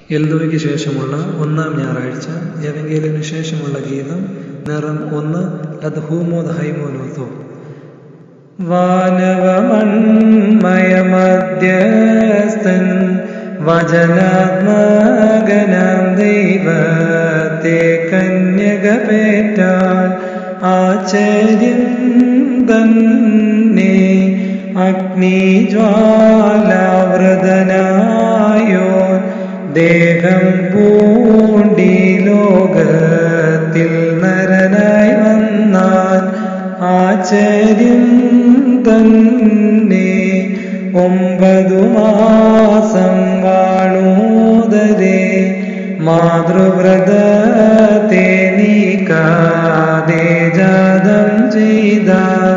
എൽദോയ്ക്ക് ശേഷമുള്ള ഒന്നാം ഞായറാഴ്ച എവങ്കേലിന് ശേഷമുള്ള ഗീതം നിറം ഒന്ന് ലദ്ഹൂമോദ് ഹൈമോനോത്തോ വാനവമൺമയമധ്യസ്ഥൻ വചനാത്മകനാം ദൈവത്തെ കന്യക പേറ്റാൽ ആചര്യം തന്നെ അഗ്നിജ്വാലാവൃതനായോ ദേഹം പൂണ്ടി ലോകത്തിൽ നരനായി വന്നാൽ ആചര്യം തന്നെ ഒമ്പതു മാസം വാണൂതരെ മാതൃവ്രതത്തെ നീക്കാതെ ജാതം ചെയ്ത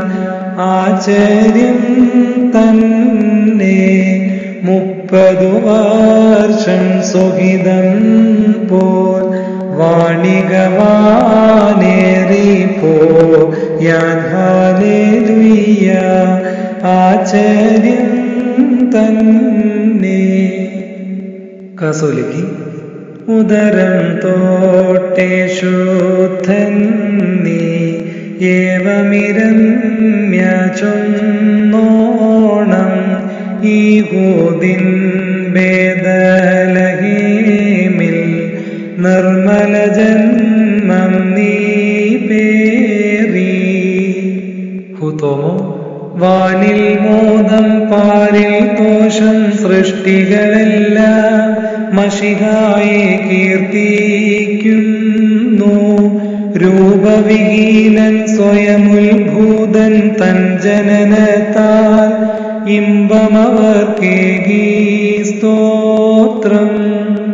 ആചര്യം തന്നെ മുപ്പതു വർഷം സുഹിതം പോൽ വാണികവാനേറിപ്പോ യാഥാലേലുയ്യ ആചര്യം തന്നെ കാസോലിക്ക് ഉദരം തോട്ടെ ശുദ്ധൻ നീ ഏവമിരമ്യ ചൊന്നോണം ഈഹൂദിൻ വേദലഹീമിൽ നിർമ്മല ജന്മം നീ പേറി ഹുതോമോ വാനിൽ മോദം പാരിൽ ദോഷം സൃഷ്ടികളെല്ലാം മഷിഹായെ കീർത്തിക്കുന്നു രൂപവിഹീനൻ സ്വയമുത്ഭൂതൻ തൻ ജനനത്താൽ ഇമ്പമവർക്കേകീ സ്തോത്രം